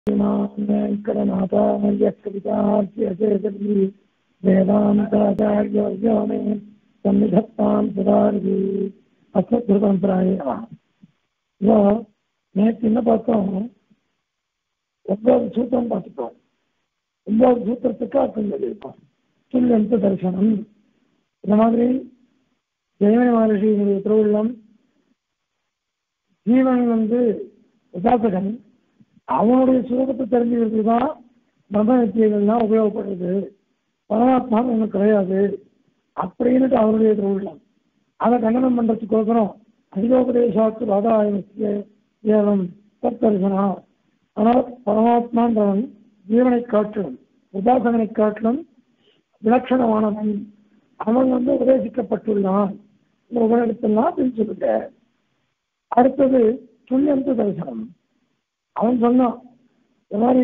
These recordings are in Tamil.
वेङ्कटनाथार्य कवितार्च्यचेतरी वेदान्ताचार्यवर्यो मे सन्निधत्तां सुधारதி அஸ்மத்ருதந்திராய இப்போ நேற்று என்ன பார்த்தோம் ஒன்பது சூத்திரம் பார்த்துட்டோம் ஒன்பது சூத்திரத்துக்கு அர்த்தம் சொல்லியிருக்கோம் துல்லியந்த தரிசனம் இந்த மாதிரி ஜெயமணி மகர்ஷியினுடைய திருவுள்ளம் ஜீவன் வந்து உபாசகன் அவனுடைய சுரூபத்தை தெரிஞ்சுக்கிறதுக்கு தான் பிரம்ம வித்தியங்கள்லாம் உபயோகப்படுறது பரமாத்மா ஒன்றும் கிடையாது அப்படின்னுட்டு அவருடைய திருவிழம் அதை கண்டனம் பண்றதுக்கோசரம் அதிகோபதேசாத்து ராதாயனுக்கு ஏவம் தத்தரிசனா ஆனால் பரமாத்மான்றவன் ஜீவனை காட்டிலும் உபாசகனை காட்டிலும் விலட்சணமானவன் அவன் வந்து உபதேசிக்கப்பட்டுள்ளான் இந்த உபநிடத்தெல்லாம் அப்படின்னு சொல்லிட்ட அடுத்தது துல்லியந்த தரிசனம் அவன் சொன்னான் இந்த மாதிரி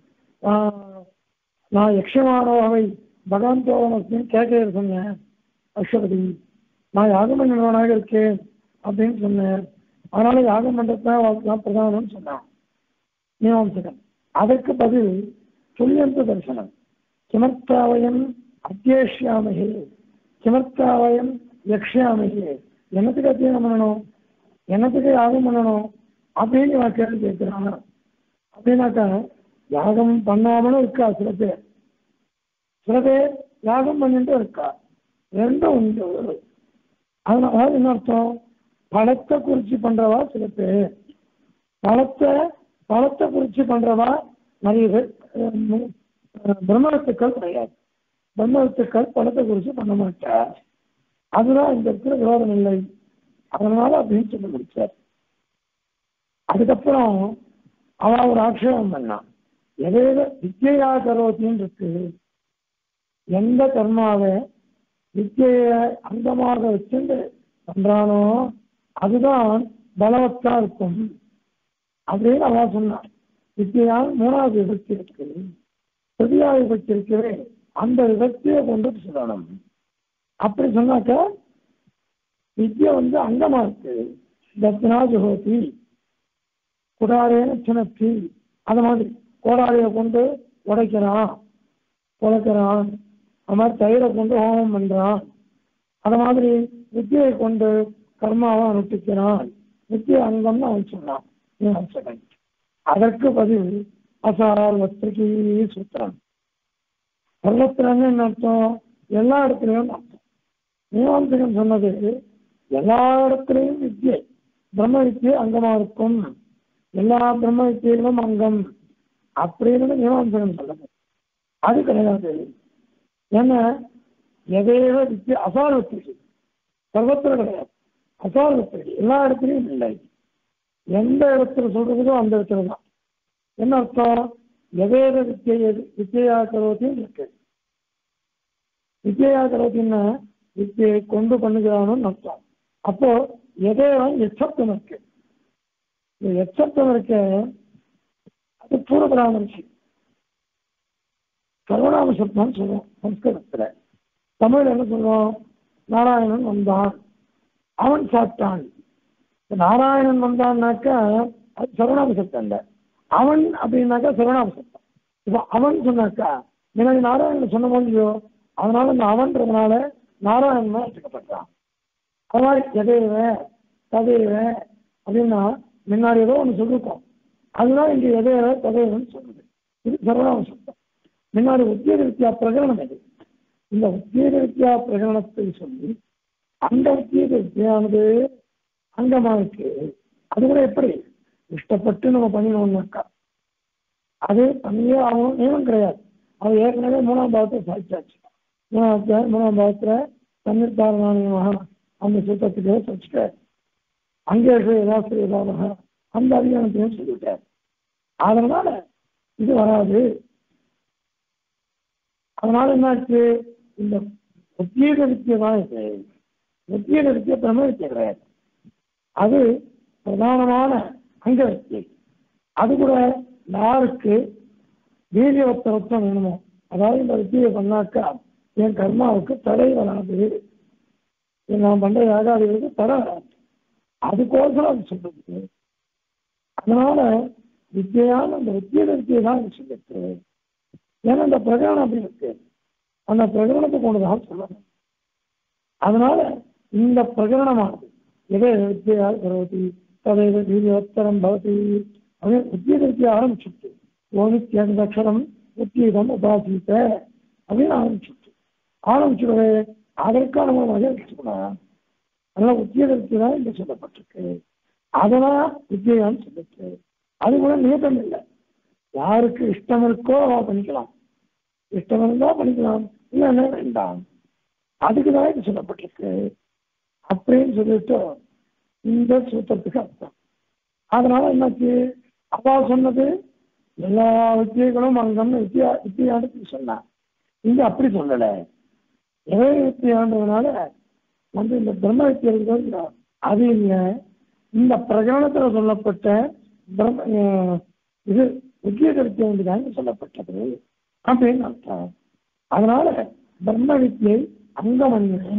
நான் யக்ஷமானோவை பகவந்தோவனஸ்மின் கேட்க சொன்னேன் அஸ்வபதி நான் யாகம் பண்ணவனாக இருக்கேன் அப்படின்னு சொன்னேன் அதனால யாகம் பண்றதுதான் பிரதானம்னு சொன்னான் மீமாம்சகன் அதற்கு பதில் துல்லியந்த தரிசனம் கிமர்த்தாவயம் அத்தியேஷ்யாமகே கிமர்த்தாவயம் யக்ஷாமகே என்னத்துக்கு அத்தியனம் பண்ணணும் என்னத்துக்கு யாகம் பண்ணணும் அப்படின்னு நான் கேள்வி கேட்கிறான் அப்படின்னாக்கா யாகம் பண்ணாமலும் இருக்கா சில பேர் சில பேர் யாகம் பண்ணிட்டு இருக்கா ரெண்டும் உண்டு அதனால என்ன அர்த்தம் பழத்தை குறிச்சு பண்றவா சில பேர் பழத்தை பழத்தை குறிச்சு பண்றவா நிறைய பேர் பிரம்மத்துக்கள் கிடையாது பிரம்மத்துக்கள் பழத்தை குறிச்சு பண்ண மாட்டார் அதுதான் இந்த இருக்கிற விரோதம் இல்லை அதனால அப்படின்னு சொல்லி முடிச்சார் அதுக்கப்புறம் அவன் ஒரு ஆட்சேபம் பண்ணான் எதையோ வித்தியா கரோத்தின்னு இருக்கு எந்த கர்மாவை வித்திய அங்கமாக வச்சுட்டு பண்றானோ அதுதான் பலவத்தா இருக்கும் அப்படின்னு அவன் சொன்னான் வித்தியால் மூணாவது விபக்தி இருக்கு திருதியா விபக்தி இருக்கிறே அந்த விபக்தியை கொண்டு சொல்லணும் அப்படி சொன்னாக்க வித்தியை வந்து அங்கமா இருக்கு தத்னா ஜுகோதி குடாரேன சினத்தி அது மாதிரி கோடாரியை கொண்டு உடைக்கிறான் உடைக்கிறான் அது மாதிரி தயிரை கொண்டு ஹோமம் பண்றான் அது மாதிரி வித்தியை கொண்டு கர்மாவை அனுஷ்டிக்கிறான் வித்திய அங்கம்னு அவன் சொன்னான் அதற்கு பதில் அசார் வஸ்திரிகி சூத்திரம் சர்வத்திரன்னு என்ன அர்த்தம் எல்லா இடத்துலையும் அர்த்தம் மீமாம்சகன் சொன்னது எல்லா இடத்துலையும் வித்தியை பிரம்ம வித்தியை அங்கமா இருக்கும் எல்லா பிரம்ம வித்தியிலும் அங்கம் அப்படின்னு மீமாம்சகன் சொல்லுது அது கிடையாது ஏன்னா எதையோ வித்திய அசாரத்திற்கு சர்வத்திர கிடையாது அசாரத்திற்கு எல்லா இடத்துலையும் இல்லை எந்த இடத்துல சொல்றதோ அந்த இடத்துல தான் என்ன அர்த்தம் எதேத வித்தியை வித்தியா கரோத்தியும் இருக்கு வித்தியா கரோத்தின்னா வித்தியை கொண்டு பண்ணுகிறான்னு அர்த்தம் அப்போ எதேவன் எச்சப்தம் இருக்கு இந்த எச்சப்தம் இருக்க அது பூர்வபராமரிசி சர்வநாம சப்தம்னு சொல்லுவோம் சம்ஸ்கிருதத்துல தமிழ் என்ன சொல்லுவோம் நாராயணன் வந்தான் அவன் சாப்பிட்டான் நாராயணன் வந்தான்னாக்கா அது சர்வநாம சப்தம் இல்லை அவன் அப்படின்னாக்கா சர்வநாம சப்தம் இப்போ அவன் சொன்னாக்கா எனக்கு நாராயணன் சொன்ன முடியோ அதனால இந்த அவன்றதுனால நாராயணன் தான் எடுத்துக்கப்பட்டான் அது மாதிரி எதையவ ததையவ அப்படின்னா முன்னாடி ஏதோ ஒன்று சொல்லிருக்கோம் அதுதான் இங்கே எதையவ ததையவன்னு சொல்லுது இது சர்வநாம சப்தம் முன்னாடி உத்தியோக வித்யா பிரகடனம் இது இந்த உத்தியோக வித்யா பிரகடனத்தை சொல்லி அந்த உத்தியோக வித்தியானது அங்கமா இருக்கு அது கூட எப்படி இஷ்டப்பட்டு நம்ம பண்ணினோம்னாக்கா அது பண்ணியே ஆகணும் நியமம் கிடையாது அது ஏற்கனவே மூணாம் பாவத்தை சாதிச்சாச்சு மூணாம் மூணாம் பாவத்துல தண்ணீர் தாரணானியமாக அந்த சூத்திரத்துக்கு வச்சுட்டார் அங்கே ஏதாஸ்திரி ஏதாவது அந்த அதிகாரத்தையும் சொல்லிவிட்டார் அதனால இது வராது அதனால என்னாச்சு இந்த உத்தியோக வித்தியை தான் இது உத்தியோக வித்தியை பிரம்ம வித்தியை கிடையாது அது பிரதானமான அங்க வித்தியை அது கூட யாருக்கு வீரியவத்தவத்தம் வேணுமோ அதாவது இந்த வித்தியை பண்ணாக்கா என் கர்மாவுக்கு தடை வராது நான் பண்ற யாகாதிகளுக்கு தடை வராது அதுக்கோசரம் அது சொல்றது அதனால வித்தியான அந்த வித்தியத வித்தியை தான் சொல்லிட்டு ஏன்னா அந்த பிரகடனம் அப்படி இருக்கு அந்த பிரகடனத்தை கொண்டுதான் சொல்லணும் அதனால இந்த பிரகடனமானது எதை வித்தியா கரோதி ததைவ வீரியோத்தரம் பவதி அப்படின்னு வித்தியத வித்தியை ஆரம்பிச்சுட்டு ஓவித்தியந்த அக்ஷரம் உத்தியதம் உபாசித்த அப்படின்னு ஆரம்பிச்சுட்டு ஆரம்பிச்சுடவே அதற்கான மூலமாக வச்சுக்கணும் அதனால உத்தியத வித்தியை தான் இங்க சொல்லப்பட்டிருக்கு அதெல்லாம் வித்தியான்னு சொல்லிட்டு அது கூட நியதம் இல்லை யாருக்கு இஷ்டம் இருக்கோ அவன் பண்ணிக்கலாம் இஷ்டம் இருந்தா பண்ணிக்கலாம் இல்லைன்னா வேண்டாம் அதுக்கு தான் இது சொல்லப்பட்டிருக்கு அப்படின்னு சொல்லிட்டு இந்த சூத்திரத்துக்கு அர்த்தம் அதனால என்னாச்சு அப்பா சொன்னது எல்லா வித்தியைகளும் அங்கம்னு வித்தியா வித்தியானத்துக்கு சொன்னான் இங்க அப்படி சொல்லல எதை வித்தியான்றதுனால வந்து இந்த பிரம்ம வித்தியா அது இல்லை இந்த பிரகடனத்துல சொல்லப்பட்ட பிரம்ம அஹ் இது வித்திய கருத்து ஒன்றுதான் சொல்லப்பட்டது அப்படின்னு அர்த்தம் அதனால பிரம்ம வித்தியை அங்கமன்ன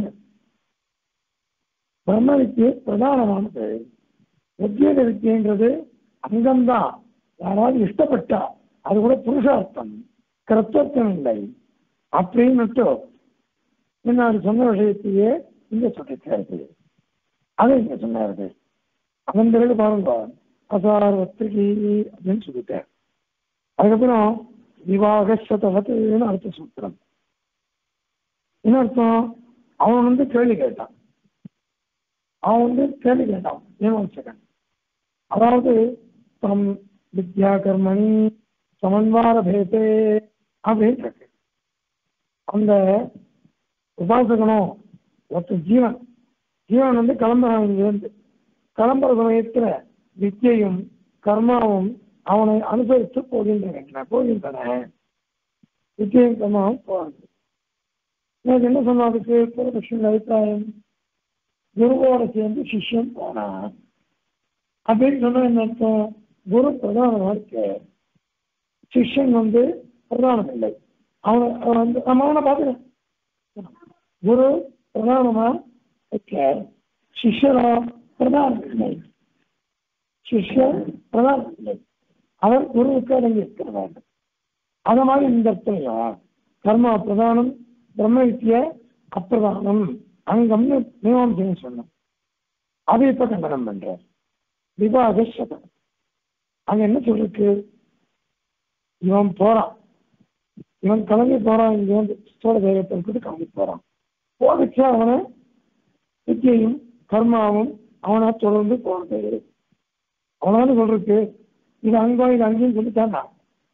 பிரம்ம வித்தியை பிரதானமானது உத்தியோக வித்தியன்றது அங்கம்தான் யாராவது இஷ்டப்பட்டா அது கூட புருஷார்த்தம் கர்த்தர்த்தம் இல்லை அப்படின்னுட்டு முன்னாடி சொன்ன விஷயத்தையே இங்க சொல்லிருக்காரு அதை இங்க சொன்னாரு அதன் பிறகு பாருங்க அசார்வத்திரிகை அப்படின்னு சொல்லிட்டார் அதுக்கப்புறம் விவாக சதவத்துன்னு அர்த்த சூத்திரம் என்ன அர்த்தம் அவன் வந்து கேள்வி கேட்டான் அவன் வந்து கேள்வி கேட்டான் ஏமாச்சகன் அதாவது தம் வித்யா கர்மணி சமன்வார பேதே அப்படின்னு இருக்கு அந்த உபாசகனும் ஒருத்த ஜீவன் ஜீவன் வந்து கிளம்புறான் இங்கிருந்து கிளம்புற சமயத்துல வித்தியையும் கர்மாவும் அவனை அனுசரித்து போகின்றன போகின்றன வித்தியையும் கர்மாவும் போகிறது எனக்கு என்ன சொன்ன அதுக்கு பூர்வபக்ஷன் அபிப்பிராயம் குருவோட சேர்ந்து சிஷ்யன் போனான் அப்படின்னு சொன்னா என்ன அர்த்தம் குரு பிரதானமா இருக்கு சிஷ்யன் வந்து பிரதானம் இல்லை அவனை அவன் வந்து நம்ம அவனை பார்த்துக்கிறேன் குரு பிரதானமா இருக்க சிஷ்யனோ பிரதானம் இல்லை சிஷ்யன் பிரதானம் இல்லை அவர் குருவுக்கு அடங்கி இருக்கிற வேண்டும் அத மாதிரி இந்த இடத்துலையும் கர்மா பிரதானம் பிரம்ம வித்திய அப்பிரதானம் அங்கம்னு மீமாம்சையும் சொன்னோம் அதை இப்ப கண்டனம் பண்றார் விவாத சதம் அங்க என்ன சொல்லிருக்கு இவன் போறான் இவன் கிளம்பி போறான் இங்க வந்து சோழ தெய்வத்தை விட்டு கிளம்பி போறான் போகச்சு அவனை வித்தியையும் கர்மாவும் அவனை தொடர்ந்து போறது அவனால சொல்றதுக்கு இது அங்கம் இது அங்கேயும் சொல்லிட்டானா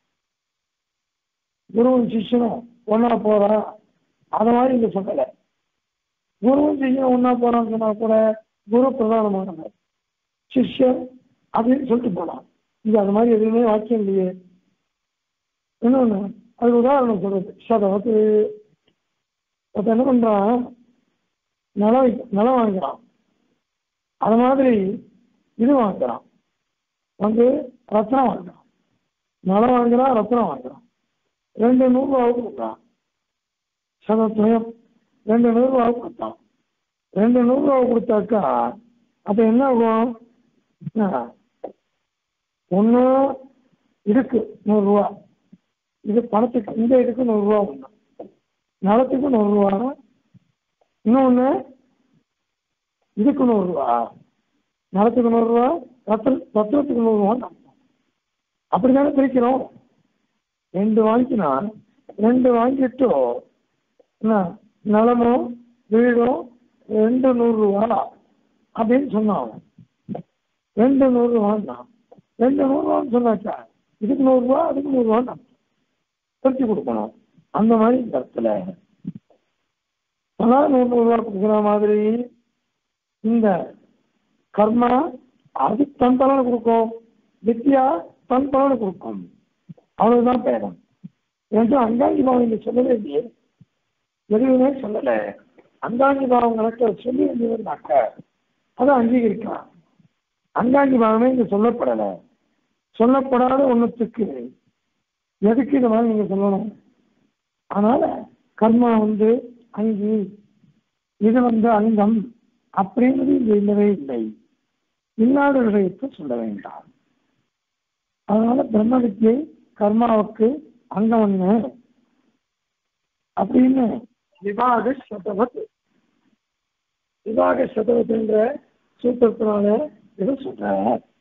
குருவும் சிஷ்யனும் ஒன்னா போறா அத மாதிரி இங்க சொல்லல குருவும் சிஷ்யனும் ஒன்னா போறான்னு சொன்னா கூட குரு பிரதானமானவர் சிஷ்யர் அப்படின்னு சொல்லிட்டு போலாம் இது அது மாதிரி எதுவுமே வாக்கியம் இல்லையே இன்னொன்னு அது உதாரணம் சொல்றது சதவத்து ஒருத்தன் என்ன பண்றான் நிலம் விக்க- நிலம் வாங்குறான் அது மாதிரி இது வாங்குறான் வந்து ரத்னம் வாங்குறான் நிலம் வாங்குறான் ரத்னம் வாங்குறான் ரெண்டு நூறு ரூபாவுக்கு கொடுக்குறான் சதத்துவம் ரெண்டு நூறு ரூபாவுக்கு கொடுத்தான் ரெண்டு நூறு ரூபா கொடுத்தாக்கா அப்ப என்ன ஆகும் ஒன்று இதுக்கு நூறுரூவா இது பணத்துக்கு இந்த இதுக்கு நூறுரூவா ஒன்று நிலத்துக்கு நூறுரூவா இன்னொன்று இதுக்கு நூறுரூவா நிலத்துக்கு நூறுரூவா ரத்த ரத்தனத்துக்கு நூறுரூவான்னு அப்படிதானே பிரிக்கிறோம் ரெண்டு வாங்கினா ரெண்டு வாங்கிட்டு என்ன நிலமோ வீடோ ரெண்டு நூறுரூவா அப்படின்னு சொன்னான் ரெண்டு நூறுரூவான்னா ரெண்டு நூறுரூவான்னு சொன்னாச்சா இதுக்கு நூறுரூவா அதுக்கு நூறுரூவான்னு பிரித்து கொடுக்கணும் அந்த மாதிரி இந்த இடத்துல அதான் நூறு நூறுரூவா கொடுக்குற மாதிரி இந்த கர்மா அது தன் பலனை கொடுக்கும் வித்யா தன் பலனை கொடுக்கும் அவ்வளவுதான் பேரம் என்று அங்காங்கி பாவம் இங்க சொல்லவே இல்லையே எதுவுமே சொல்லல அங்காங்கி பாவம் கணக்க சொல்லி இருந்ததுனாக்க அதை அங்கீகரிக்கலாம் அங்காங்கி பாவமே இங்க சொல்லப்படல சொல்லப்படாத ஒண்ணுத்துக்கு எதுக்கு இந்த மாதிரி நீங்க சொல்லணும் அதனால கர்மா வந்து அங்கி இது வந்து அங்கம் அப்படிங்கிறது இங்க இல்லவே இல்லை இல்லாத விஷயத்தை சொல்ல வேண்டாம் அதனால பிரம்ம வித்யை கர்மாவுக்கு அங்கம் ஒண்ணு அப்படின்னு விவாக சதவத் விவாக சதவத்துன்ற சூத்திரத்தினால இதை சொல்ற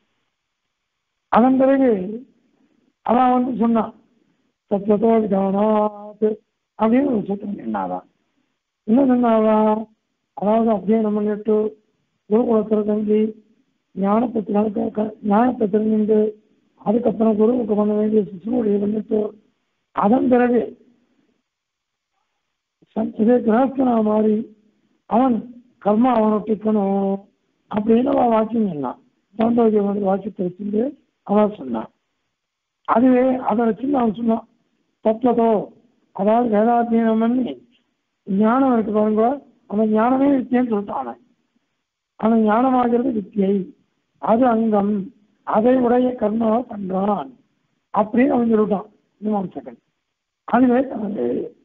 அதன் பிறகு அவன் வந்து சொன்னான் தத்துவத்தோ விதானாத் அப்படின்னு ஒரு சூத்திரம் என்னாதான் இன்னும் என்னாவா அதாவது அப்படியே நம்ம பண்ணிட்டு குருகுலத்தில் தங்கி ஞானத்தை திறக்க- ஞானத்தை தெரிஞ்சுட்டு அதுக்கப்புறம் குருவுக்கு பண்ண வேண்டிய சிசுடைய பண்ணிட்டு அதன் பிறகு சன்- இதே கிரகஸ்தனா மாறி அவன் கர்மா அவனை ஒட்டிக்கணும் அப்படின்னு அவன் வாக்கியம் சொன்னான் சாந்தோக்கிய வந்து வாக்கியத்தை வச்சுட்டு அவன் சொன்னான் அதுவே அதை வச்சுட்டு அவன் சொன்னான் தத்துவத்தோ அதாவது வேதாத்தியனம் பண்ணி ஞானம் இருக்கு பாருங்க அவன் ஞானமே வித்தியன்னு சொல்லிட்டான் அவன் அவன் ஞானமாகிறது வித்தியை அது அங்கம் அதை உடைய கர்மாவை பண்றான் அப்படின்னு அவன் சொல்லிட்டான் மீமாம்சகன் அதுவே தனது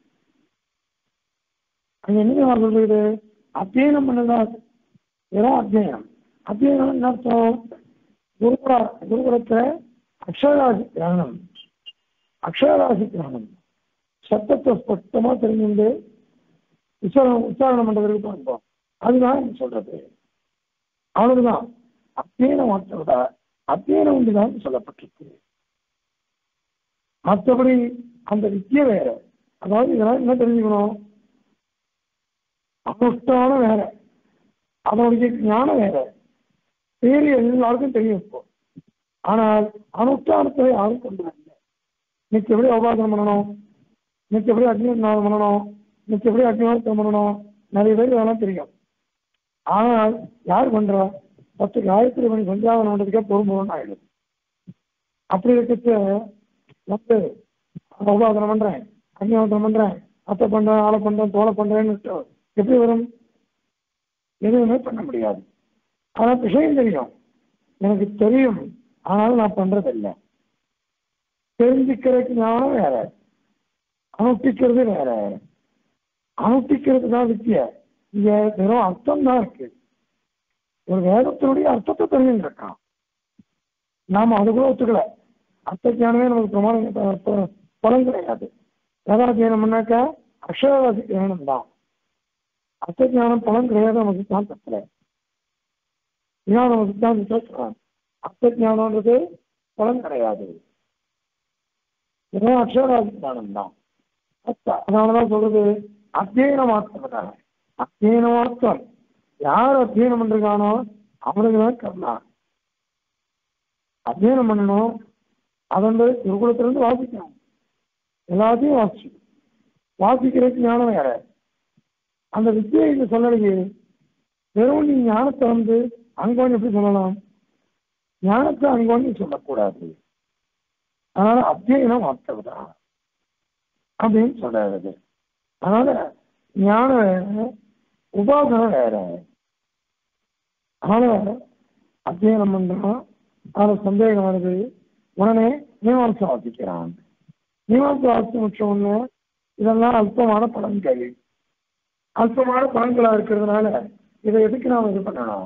அங்க என்ன சொல்றது அத்தியனம் பண்ணதான் வெறும் அத்தியனம் அத்தியனம் என்ன அர்த்தம் குருகுல குருகுலத்தை அக்ஷராசி கிரகணம் அக்ஷராசி கிரகணம் சத்தத்தை ஸ்பஷ்டமா தெரிஞ்சுண்டு உச்சாரணம் உச்சாரணம் பண்றதுக்கு பார்ப்போம் அதுதான் இங்க சொல்றது அவ்வளவுதான் அத்தியனம் மாற்றவிட அத்தியனம் உண்டுதான் சொல்லப்பட்டிருக்கு மற்றபடி அந்த வித்தியை வேற அதாவது இதெல்லாம் என்ன தெரிஞ்சுக்கணும் அனுஷ்டானம் வேற அதனுடைய ஞானம் வேற பேரு எல்லாருக்கும் தெரியும் இப்போ ஆனால் அனுஷ்டானத்தை யாரும் கொண்டு வரல இன்னைக்கு எப்படி உபாசனம் பண்ணணும் இன்னைக்கு எப்படி அக்னிநாதம் பண்ணணும் இன்னைக்கு எப்படி அக்னிநாதம் பண்ணணும் நிறைய பேர் இதெல்லாம் தெரியும் ஆனால் யார் பண்றா பத்து காயத்ரி மணி சந்தியாவனம் பண்ணுறதுக்கே பொறுமுகன்னு ஆயிடுது அப்படி இருக்கிறது வந்து உபாசனம் பண்றேன் அக்னிநாதம் பண்றேன் அத்தை பண்றேன் ஆளை பண்றேன் தோலை பண்றேன்னு எப்படி வரும் எதுவுமே பண்ண முடியாது ஆனால் விஷயம் தெரியும் எனக்கு தெரியும் ஆனாலும் நான் பண்றதில்லை தெரிஞ்சுக்கிறதுக்கு ஞானம் வேற அனுஷ்டிக்கிறது வேற அனுஷ்டிக்கிறது தான் வித்திய இங்க வெறும் அர்த்தம் தான் இருக்கு ஒரு வேதத்தினுடைய அர்த்தத்தை தெரிஞ்சுட்டு இருக்கான் நாம அது கூட ஒத்துக்கல அர்த்த ஞானமே நமக்கு பிரமாணம் ப- ப- பலன் கிடையாது வேதாத்தியனம் பண்ணாக்கா அக்ஷரவாசி கிரகணம் தான் அர்த்த ஞானம் பலன் கிடையாது நம்ம சித்தாந்தத்துல ஏன் நம்ம சித்தாந்தத்தை சொல்றாங்க அர்த்த ஞானம்ன்றது பலன் கிடையாது வெறும் அக்ஷராசி ஞானம் தான் அத்த- அதனாலதான் சொல்றது அத்தியன மாத்திரம் அத்தியன மாத்திரம் யார் அத்தியனம் பண்றானோ அவனுக்கு தான் கர்மா அத்தியனம் பண்ணணும் அதன் குருகுலத்திலிருந்து வாசிக்கணும் எல்லாத்தையும் வாசிச்சு வாசிக்கிறதுக்கு ஞானம் வேற அந்த வித்தியை இங்க சொல்லலையே வெறும் நீ ஞானத்தை வந்து அங்கோன்னு எப்படி சொல்லலாம் ஞானத்தை அங்கோன்னு சொல்லக்கூடாது அதனால அத்தியனம் மாற்றவிதான் அப்படின்னு சொல்றாரு அதனால ஞானம் வேற உபாசனம் வேற அதனால அத்தியனம் பண்றான் அதுல சந்தேகம் வருது உடனே மீமாம்சம் வாசிக்கிறான் மீமாம்சம் வாசிச்சு முடிச்ச உடனே இதெல்லாம் அல்பமான பலன்கள் அல்பமான பலன்களா இருக்கிறதுனால இதை எதுக்கு நாம் இது பண்ணணும்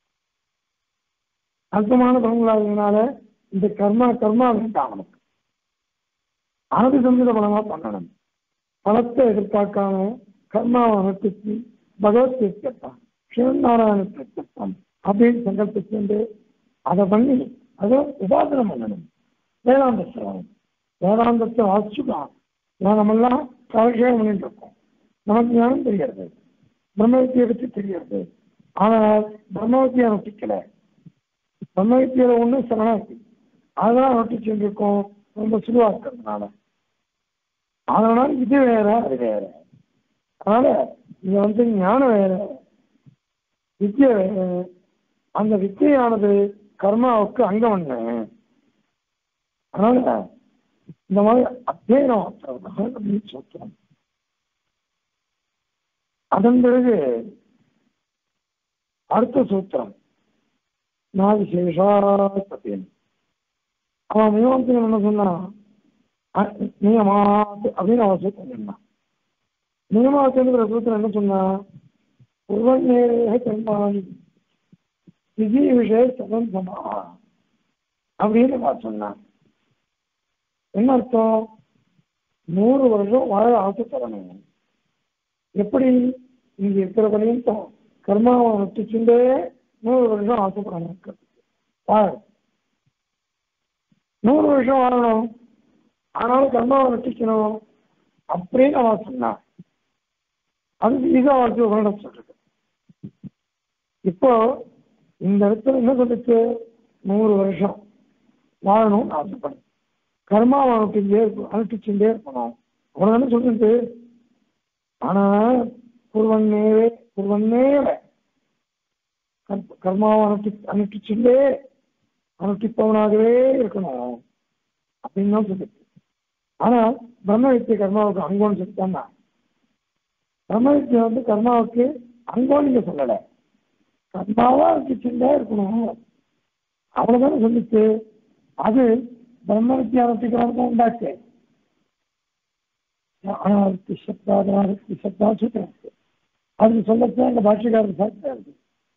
அல்பமான பலன்களா இருக்கிறதுனால இந்த கர்மா கர்மா வேண்டாம் நமக்கு அனது சந்திர பலமா பண்ணணும் பலத்தை எதிர்பார்க்காம கர்மாவை அனுப்பிச்சு பகவத் தீர்த்தம் சிவநாராயண தீர்த்தம் அப்படின்னு சங்கல்பிச்சு அதை பண்ணி அதை உபாசனம் பண்ணணும் வேதாந்த சிரவணம் வேதாந்தத்தை வாசிச்சுக்கலாம் நம்மெல்லாம் கலட்சேபம் பண்ணிட்டு இருக்கோம் நமக்கு ஞானம் தெரிகிறது பிரம்மவித்தியை பற்றி தெரிகிறது ஆனால் பிரம்மவித்தியை நொட்டிக்கல பிரம்மவித்தியில ஒண்ணு சரணாகி அதெல்லாம் நொட்டிச்சுட்டு இருக்கோம் ரொம்ப சுலுவா இருக்கிறதுனால அதனால இது வேற அது வேற அதனால இங்க வந்து ஞானம் வேற வித்தியை வேற அந்த வித்தியானது கர்மாவுக்கு அங்கம் என்ன அதனால இந்த மாதிரி அத்தியனம் அப்படின்னு சொல்றோம் அதன் பிறகு அடுத்த சூத்திரம் நான் விசேஷா சத்தியம் அவன் மீமாசம் என்ன சொன்னான் அ- நியமாத் அப்படின்னு அவன் சூத்திரம் சொன்னான் நியமாத்துங்கிற சூத்திரம் என்ன சொன்னா உருவநேரே கர்மாணி விதி விஷய சதம் சமா அப்படின்னு அவன் சொன்னான் என்ன அர்த்தம் நூறு வருஷம் வாழ ஆசைப்படணும் எப்படி இங்க இருக்கிற பர்யந்தம் கர்மாவை நட்டுச்சுண்டே நூறு வருஷம் ஆசைப்படணும் வாழ நூறு வருஷம் வாழணும் ஆனாலும் கர்மாவை நட்டிக்கணும் அப்படின்னு அவன் சொன்னான் அது ஈகா வாழ்க்கை உங்களிடம் சொல்றது இப்போ இந்த இடத்துல என்ன சொல்லுச்சு நூறு வருஷம் வாழணும்னு ஆசைப்படும் கர்மாவை அனுப்பிச்சே இருக்கணும் அனுப்பிச்சுட்டே இருக்கணும் அவ்வளவுதானே சொல்றது ஆனா குருவன்னேவே குருவன்னேவ கர்ம- கர்மாவை அனுப்பி அனுப்பிச்சுட்டே அனுப்பிப்பவனாகவே இருக்கணும் அப்படின்னு தான் சொல்லுது ஆனா பிரம்ம வித்திய கர்மாவுக்கு அங்கோன்னு சொல்லிட்டான்னா பிரம்ம வித்தியை வந்து கர்மாவுக்கு அங்கோன்னு நீங்க சொல்லலை கர்மாவா அனுப்பிச்சுட்டே இருக்கணும் அவ்வளவுதானே சொல்லிச்சு அது பிரம்ம வித்தியானத்துக்கு உண்டாச்சு அனாவர்த்தி சப்தாது அனாவர்த்தி சப்தா சூத்திரம் அதுக்கு சொல்லத்தான் எங்க பாஷ்யக்காரர் சாப்பிட்டாரு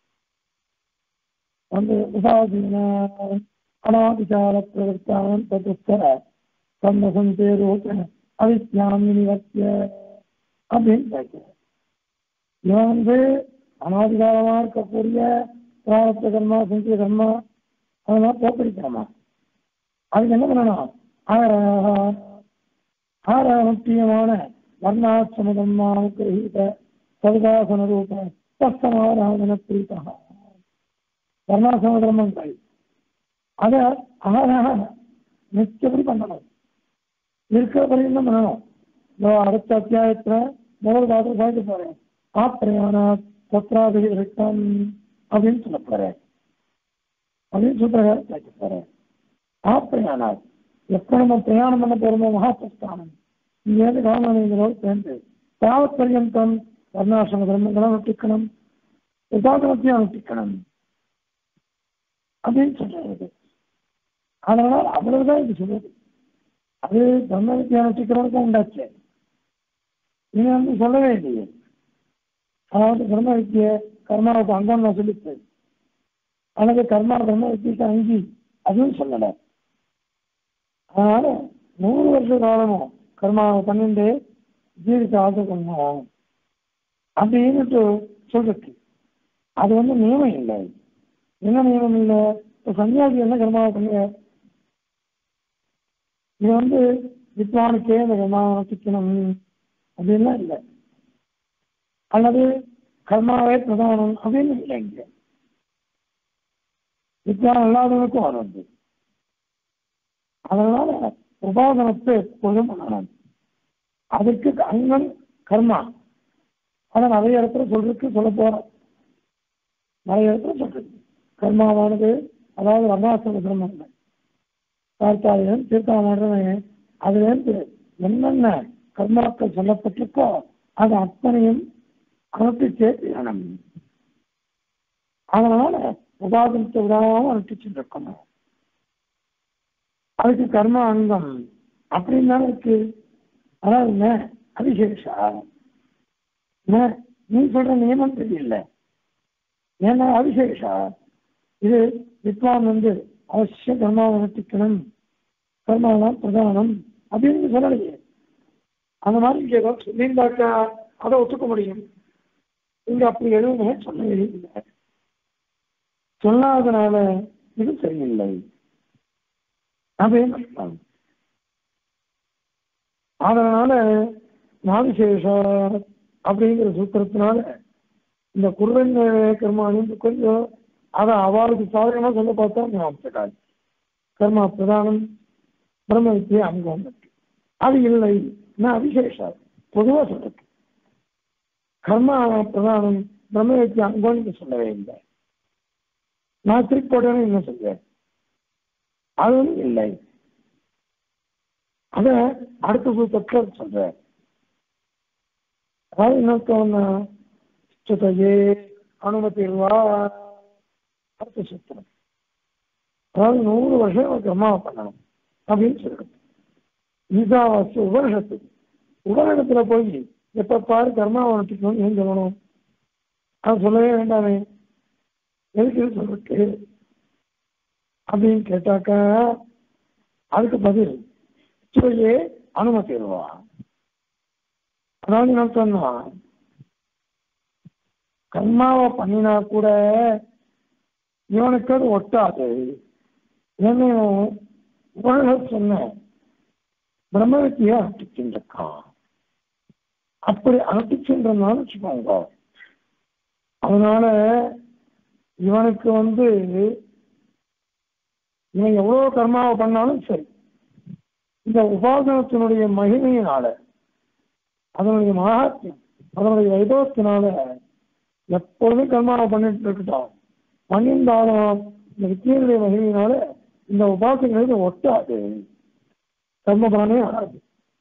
வந்து உபாதீன அனாதிகால பிரவர்த்தானம் ததுஸ்தர சந்தசந்தே ரூப அவித்யாம் நிவர்த்திய அப்படின்னு கேட்கிறார் இவன் வந்து அனாதிகாலமா இருக்கக்கூடிய பிராரத்த கர்மா சந்திர கர்மா அதெல்லாம் போக்கடிக்கணுமா அதுக்கு என்ன பண்ணணும் ஆறாக ஆறாக முக்கியமான வர்ணாசிரமதமான கிரகீத சதுதாசன ரூப தஸ்தமாராதன பிரீதா வர்ணாசிரம தர்மங்கள் அதை ஆறாக நிச்சயப்படி பண்ணணும் இருக்கிற வரையும் தான் பண்ணணும் இதோ அடுத்த அத்தியாயத்துல முதல் பாத்திரம் சாய்க்க போறேன் ஆப்பிரையான பத்ராதிக விருத்தம் அப்படின்னு சொல்ல போறேன் அப்படின்னு சொல்ற சாய்க்க போறேன் ஆப்பிரையானார் எப்ப நம்ம பிரயாணம் பண்ண போறோமோ மகாபிரஸ்தானம் இங்கேருந்து காமநேங்களோடு சேர்ந்து தாவத் பர்யந்தம் வர்ணாசிரம தர்மங்களை அனுஷ்டிக்கணும் உபாதனத்தையும் அனுஷ்டிக்கணும் அப்படின்னு சொல்றது அதனால் அவ்வளவுதான் இது சொல்றது அது பிரம்ம வித்தியை அனுஷ்டிக்கிறவனுக்கும் உண்டாச்சு இது வந்து சொல்லவே இல்லையே அதாவது பிரம்ம வித்தியை கர்மாவுக்கு அங்கம் நான் சொல்லிச்சு அல்லது கர்மா பிரம்ம வித்தியக்கு அங்கி அதுவும் சொல்லலை அதனால நூறு வருஷ காலமும் கர்மாவை பண்ணிட்டு ஜீவிக்க ஆசை பண்ணணும் அப்படின்னுட்டு சொல்றது அது வந்து நியமம் இல்லை என்ன நியமம் இல்லை இப்போ சன்னியாசி என்ன கர்மாவை பண்ணுங்க இது வந்து வித்வானுக்கே இந்த கர்மாவை சிக்கணும் அப்படின்லாம் இல்லை அல்லது கர்மாவே பிரதானம் அப்படின்னு இல்லை இங்க வித்வான் இல்லாதவனுக்கும் அது வந்து அதனால உபாசனத்தை எப்பொழுதும் பண்ணணும் அதுக்கு அங்கம் கர்மா அதை நிறைய இடத்துல சொல்றதுக்கு சொல்ல போறோம் நிறைய இடத்துல சொல்றது கர்மாவானது அதாவது ரமாசன தர்மங்கள் பார்த்தாலும் தீர்த்தாமன்றவன் அதுலேருந்து என்னென்ன கர்மாக்கள் சொல்லப்பட்டிருக்கோ அது அத்தனையும் அனுப்பிச்சே தீரணும் அதனால உபாசனத்தை விடாம அனுப்பிச்சுட்டு இருக்கணும் அதுக்கு கர்ம அங்கம் அப்படின்னு தானே இருக்கு அதாவது என்ன அபிஷேஷா என்ன நீ சொல்ற நியமம் தெரியல ஏன்னா அபிஷேஷா இது வித்வான் வந்து அவசியம் கர்மாவை அனுஷ்டிக்கணும் கர்மாவெல்லாம் பிரதானம் அப்படின்னு சொல்லலையே அந்த மாதிரி இங்க ஏதோ சொல்லியிருந்தாக்கா அதை ஒத்துக்க முடியும் இங்க அப்படி எதுவுமே சொல்லவே இல்லை சொல்லாதனால இது சரியில்லை அப்படின்னு அர்த்தம். அதனால நாவிசேஷ அப்படிங்கிற சூத்திரத்தினால இந்த குருவன் கர்மானு கொஞ்சம் அதை அவளுக்கு சாதகமா சொல்ல பார்த்தா ஞாபகம் கர்மா பிரதானம் பிரம்ம வித்தியை அங்கம் இருக்கு. அது இல்லை நான் அவிசேஷா பொதுவா சொல்றது கர்மா பிரதானம் பிரம்ம வித்தியை அங்கம்னு சொல்லவே இல்லை நான் திருப்பி போட்டேன்னு என்ன சொல்றேன் அதுவும் இல்லை அத அடுத்த சூத்திரத்தில் சொல்றேன் அதாவது என்ன தோணுனா சுத்தையே அனுமதிவா அடுத்த சூத்திரம் அதாவது நூறு வருஷம் கர்மாவை பண்ணணும் அப்படின்னு சொல்றது ஈசாவாசி உபனிஷத்துக்கு உபனிஷத்துல போய் எப்ப பாரு கர்மாவை அனுப்பிக்கணும் ஏன் சொல்லணும் அது சொல்லவே வேண்டாமே எதுக்கு இது சொல்றது அப்படின்னு கேட்டாக்கா அதுக்கு பதில் சுவையே அனுமதிடுவா அதாவது என்ன சொன்னா கர்மாவை பண்ணினா கூட இவனுக்கு அது ஒட்டாது ஏன்னு உலக சொன்ன பிரம்மவித்தியை அனுப்பிச்சுருக்கான் அப்படி அனுப்பிச்சுன்றதுனால வச்சுக்கோங்க அதனால இவனுக்கு வந்து இவன் எவ்வளவு கர்மாவை பண்ணாலும் சரி இந்த உபாசனத்தினுடைய மகிமையினால அதனுடைய மகாத்மியம் அதனுடைய வைபவத்தினால எப்பொழுதும் கர்மாவை பண்ணிட்டு இருக்கட்டும் பண்ணியிருந்தாலும் இந்த வித்தியனுடைய மகிமையினால இந்த உபாசனைகளுக்கு ஒட்டாது கர்ம பலனே ஆகாது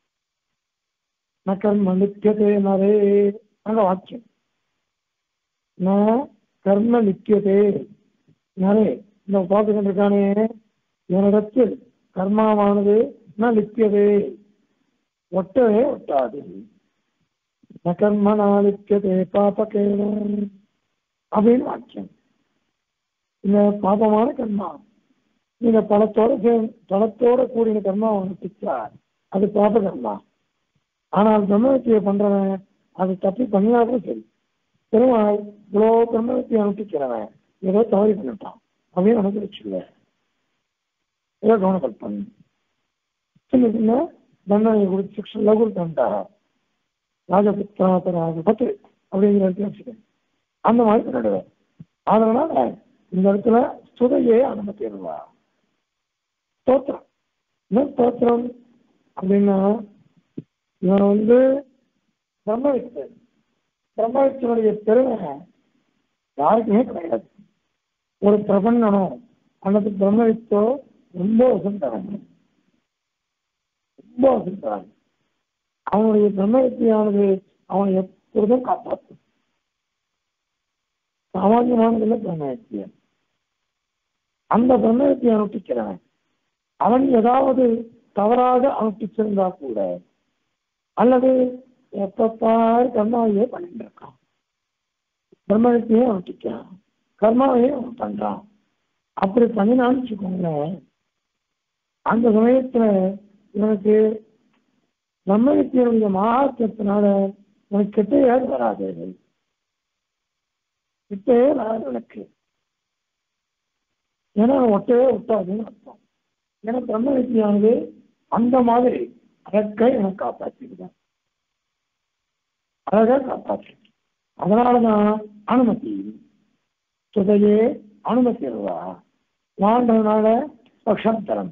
ந கர்ம நித்தியதே நரே அங்க வாக்கியம் ந கர்ம நித்தியதே நரே இந்த உபாசகன் இருக்கானே இவனிடத்தில் கர்மாவானது ந நித்தியதே ஒட்டவே ஒட்டாது ந கர்ம நித்தியதே பாபகேவம் அப்படின்னு வாக்கியம் இந்த பாபமான கர்மா நீங்க பணத்தோட சே- பணத்தோட கூடிய கர்மா அனுப்பிச்சா அது பாப கர்மா ஆனால் பிரம்மவித்தியை பண்றவன் அது தப்பி பண்ணினா கூட சரி பெருமாள் இவ்வளோ பிரம்மவித்தியை அனுப்பிக்கிறவன் ஏதோ தவறி பண்ணிட்டான் அப்படின்னு அனுப்பிச்சுள்ள ஏதோ கவனப்படுத்தன் சின்ன சின்ன தண்டனை கொடுத்து சிக்ஷன்ல கொடுத்தாங்க ராஜபுத்திராபராக பத்து அப்படிங்கிற இடத்துல வச்சுக்கேன் அந்த மாதிரி பண்ணிடுவேன் அதனால இந்த இடத்துல சுதையே அனுமதிடுவா ஸ்தோத்திரம் என்ன ஸ்தோத்திரம் அப்படின்னா இவன் வந்து பிரம்மவித்து பிரம்மவித்தனுடைய பெருமை யாருக்குமே கிடையாது ஒரு பிரபன்னனோ அல்லது பிரம்மவித்தோ ரொம்ப வசந்தவன் ரொம்ப வசந்தவன் அவனுடைய பிரம்மவித்தியானது அவனை எப்பொழுதும் காப்பாற்றும் சாமானியமானதில்லை பிரம்மவித்தியன் அந்த பிரம்மவித்தியை அனுப்பிக்கிறவன் அவன் ஏதாவது தவறாக அனுப்பிச்சிருந்தா கூட அல்லது எப்பப்பாரு கர்மாவையே பண்ணிட்டு இருக்கான் பிரம்மவித்தியே அனுப்பிக்கிறான் கர்மாவையே அவன் பண்றான் அப்படி பண்ணினான்னு வச்சுக்கோங்களேன் அந்த சமயத்துல இவனுக்கு பிரம்மவித்தியனுடைய மகாத்தியத்தினால உனக்கு கெட்ட ஏது வராது கிட்டே வராது உனக்கு ஏன்னா ஒட்டவே ஒட்டாதுன்னு அர்த்தம் ஏன்னா பிரம்ம வித்தியானது அந்த மாதிரி அழகை எனக்கு காப்பாற்றிடுதான் அழகா காப்பாற்று அதனாலதான் அனுமதி சுதையே அனுமதி வருவா வாழ்ந்ததுனால பக்ஷாந்தரம்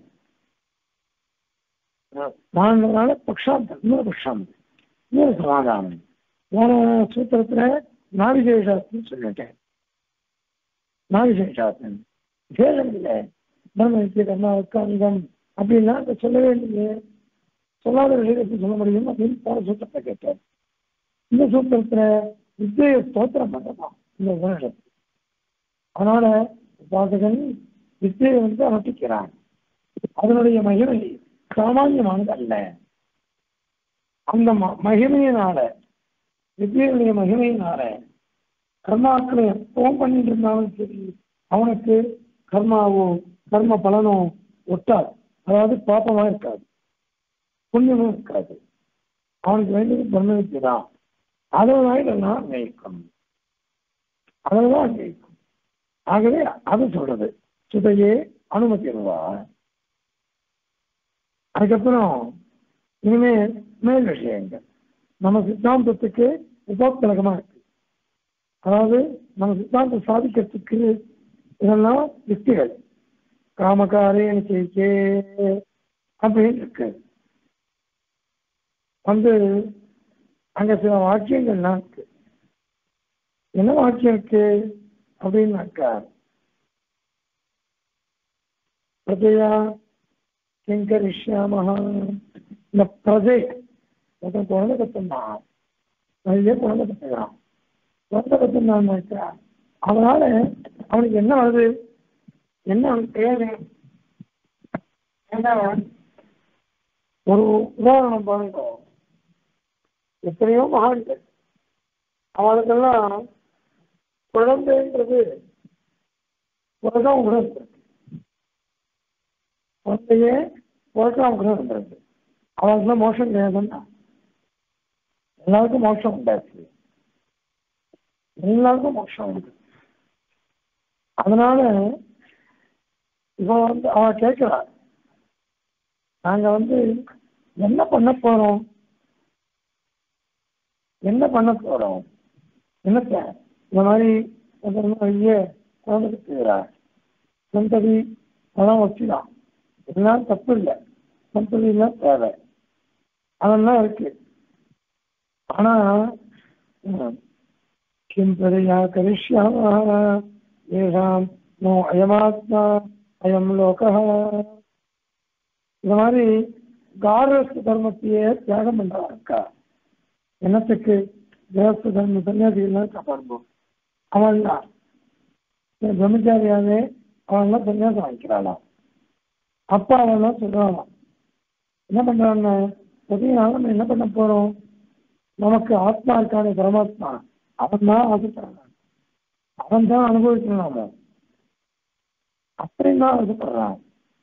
வாழ்ந்ததுனால பக்ஷாந்தரம் இன்னொரு பக்ஷாந்தரம் இன்னொரு சமாதானம் போன சூத்திரத்துல நாவிசேஷாஸ்திரம் சொல்லிட்டேன் நாவிசேஷாஸ்திரம் விசேஷம் இல்லை பிரம்ம வித்திய கர்மாவுக்கு அங்கம் அப்படின்னா அதை சொல்லவே இல்லையே சொல்லாத விஷயத்தை சொல்ல முடியும் அப்படின்னு போன சூத்திரத்தை கேட்டேன் இந்த சூத்திரத்துல வித்தியை ஸ்தோத்திரம் பண்ணலாம் இந்த உபனிஷத்து அதனால உபாசகன் வித்தியை வந்து அனுப்பிக்கிறான் அதனுடைய மகிமை சாமானியமானது அல்ல அந்த ம- மகிமையினால வித்தியனுடைய மகிமையினால கர்மாக்களை எப்பவும் பண்ணிட்டு இருந்தாலும் சரி அவனுக்கு கர்மாவோ கர்ம பலனோ ஒட்டாது அதாவது பாப்பமா இருக்காது புண்ணியமும் இருக்காது அவனுக்கு வேண்டியது பிரம்மவித்தி தான் அதனால இதெல்லாம் அன்வயிக்கும் அதெல்லாம் அன்வயிக்கும் ஆகவே அது சொல்றது சுதையே அனுமதிடுவா அதுக்கப்புறம் இனிமே மேல் விஷயங்கள் நம்ம சித்தாந்தத்துக்கு உபோத்கலகமா இருக்கு அதாவது நம்ம சித்தாந்தம் சாதிக்கிறதுக்கு இதெல்லாம் யுக்திகள் காமக்காரே நிச்சயிக்கே அப்படின்னு இருக்கு வந்து அங்க சில வாக்கியங்கள்லாம் இருக்கு என்ன வாக்கியம் இருக்கு அப்படின்னாக்கா பிரஜையா கிங்கரிஷ்யாமஹா இந்த பிரஜை ஒருத்தன் குழந்தை கத்துனான் நிறைய குழந்தை கத்துக்கிறான் குழந்தை கத்துனான்னாக்கா அதனால அவனுக்கு என்ன வருது என்ன அவனுக்கு தேவை ஏன்னா ஒரு உதாரணம் பாருங்க எத்தனையோ மகான்கள் அவனுக்கெல்லாம் குழந்தைன்றது உலகம் உணர்ந்தது குழந்தையே உலகம் உணர்ந்தது அவளுக்குலாம் மோஷம் கிடையாதுன்னா எல்லாருக்கும் மோட்சம் உண்டாச்சு எல்லாருக்கும் மோட்சம் உண்டு அதனால இப்போ வந்து அவ கேட்கிறா நாங்க வந்து என்ன பண்ண போறோம் என்ன பண்ண போறோம் என்னத்த இந்த மாதிரி ஐய குழந்தை கத்துக்கிறா சந்ததி அதெல்லாம் வச்சுதான் இதெல்லாம் தப்பு இல்லை சந்ததி எல்லாம் தேவை அதெல்லாம் இருக்கு ஆனா ம், கிம் பெரியா கரிஷ்யாம ஏஷாம் நோ அயமாத்மா அயம் லோகா இந்த மாதிரி காரஸ்த தர்மத்தையே தியாகம் பண்றாக்கா என்னத்துக்கு கிரகஸ்த தர்ம சன்னியாசிகள் காப்பாடுவோம் அவன் தான் பிரம்மச்சாரியாவே அவன்லாம் சன்னியாசம் வாங்கிக்கிறாளாம் அப்பா அவன்லாம் சொல்றாளாம் என்ன பண்றான்னு பதினால நம்ம என்ன பண்ண போறோம் நமக்கு ஆத்மா இருக்கானே பரமாத்மா அவன் தான் ஆசைப்படுறான் அவன் தான் அனுபவிக்கணும் நாம அப்படின்னு தான் ஆசைப்படுறான்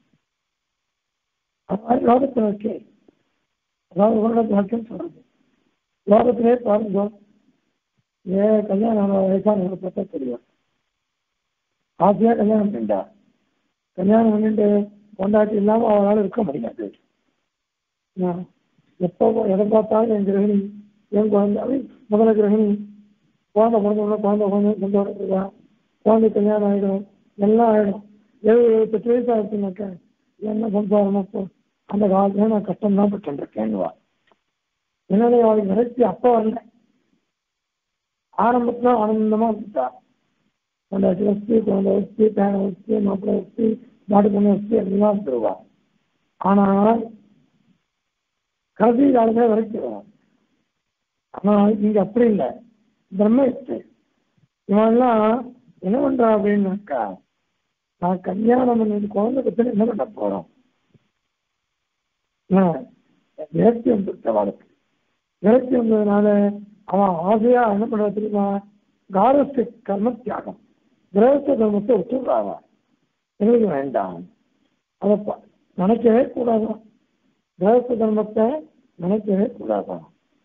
அது மாதிரி லோகத்தில் இருக்கே அதாவது உலகத்து வாழ்க்கைன்னு சொல்றது லோகத்திலே பாருங்க ஏ கல்யாணம் ஆன வயசானவங்களை பார்த்தா தெரியும் ஆசையா கல்யாணம் பண்ணிட்டா கல்யாணம் பண்ணிட்டு கொண்டாட்டி இல்லாம அவளால இருக்க முடியாது நான் எப்போ எதை பார்த்தாலும் என் கிரகிணி என் குழந்தை அது முதல்ல கிரகிணி குழந்தை பிறந்த குழந்தை குழந்தை கொண்டு இருக்கா குழந்தை கல்யாணம் ஆகிடும் எல்லாம் ஆகிடும் எழுபது எழுபத்தெட்டு வயசு ஆச்சுனாக்கா என்ன சம்சாரமா போ அந்த காலத்துல நான் கஷ்டம் தான் பட்டு இருக்கேன்னுவா என்னுடைய அவளுக்கு நிகழ்ச்சி அப்போ வரல ஆரம்பத்துல ஆனந்தமா இருந்துட்டா கொண்டாட்டி வச்சு குழந்தை வச்சு பேனை வச்சு மாப்பிள்ளை வச்சு மாட்டு பொண்ணு வச்சு எல்லாம் வந்துருவா ஆனால் கடைசி காலத்துல வரைக்கும் ஆனா இங்க அப்படி இல்லை பிரம்ம இவன்லாம் என்ன பண்றா அப்படின்னாக்கா நான் கல்யாணம் பண்ணி குழந்தை பத்தி என்ன பண்ண போறோம் விரக்தி வந்துருச்சு அவளுக்கு விரக்தி வந்ததுனால அவன் ஆசையா என்ன பண்றா தெரியுமா காரஸ்த கர்ம தியாகம் கிரகஸ்த கர்மத்தை விட்டுடுறாங்க எங்களுக்கு வேண்டாம் அதை ப- நினைக்கவே கூடாதான் கிரகஸ்த கர்மத்தை நினைக்கவே கூடாதான்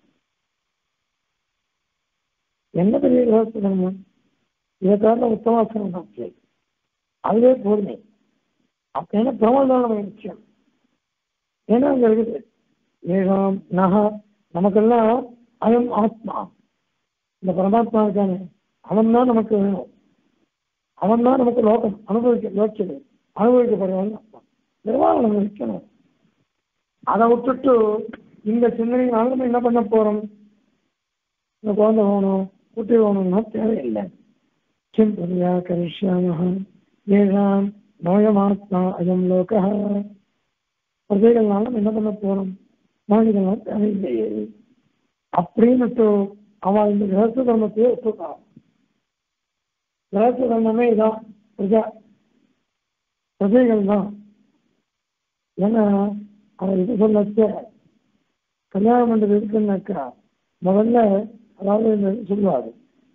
என்ன பெரிய கிரகஸ்த கர்மம் இதை தவிர உத்தமாசனம் தான் அதுவே போதுமே அப்ப என்ன பிரமாதான விஷயம் ஏன்னா அங்க இருக்குது ஏகம் நக நமக்கெல்லாம் அயம் ஆத்மா இந்த பரமாத்மா இருக்கானே அவன் தான் நமக்கு வேணும் அவன் தான் நமக்கு லோகம் அனுபவிக்க லோக்கியது அனுபவிக்கப்படுறவன் அர்த்தம் நிர்வாகம் நம்ம நிற்கணும் அதை விட்டுட்டு இந்த சிந்தனையினால நம்ம என்ன பண்ண போறோம் இந்த குழந்தை வேணும் குட்டி வேணும்னா தேவையில்லை கிம் புரியா கரிஷ்யாம ஏழாம் நோயமாத்மா அயம் லோக பிரஜைகள்னால நம்ம என்ன பண்ண போறோம் நோய்கள்லாம் தேவையில்லையே அப்படின்னுட்டு அவன் இந்த கிரகஸ்த தர்மத்தையே ஒத்துக்கான் கிரகஸ்த தர்மமே இதான் பிரஜா பிரஜைகள் தான் ஏன்னா அவன் இது சொல்லச்ச கல்யாணம் பண்றது இருக்குன்னாக்கா முதல்ல அதாவது இந்த இது சொல்லுவாரு